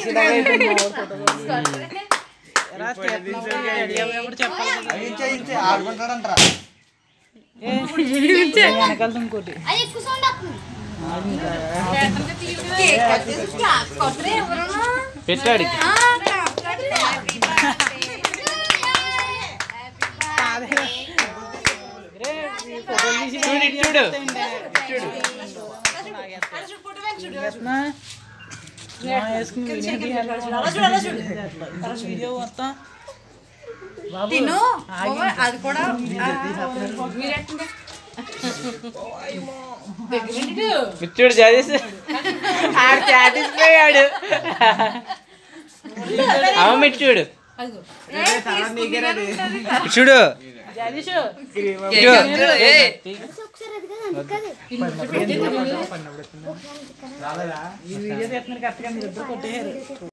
ఆడుకుంటాడంటారా వెనకాల ఇంకోటి అది ఎక్కువ సౌండ్ వస్తుంది కేక్ కట్ చేసి క్లాస్ కొట్టరే ఎవరన్నా పెట్టాడు చూడు ఇటు చూడు వేస్తున్నా? ఆ, వేసుకుని వీడియో తీయాలి. వీడియో మొత్తం తిను ఓ, అది కూడా మీరెట్టండి చూడు చదివేసి ఆడు సాటిస్ఫైడ్ అమ్మ ఇటు చూడు చూడు జగదీషు ఇటు. ఒకసారి అది కాదు ఈ వీడియో తీస్తున్నారు కరెక్ట్గా మీరు ఇద్దరు కొట్టేయారు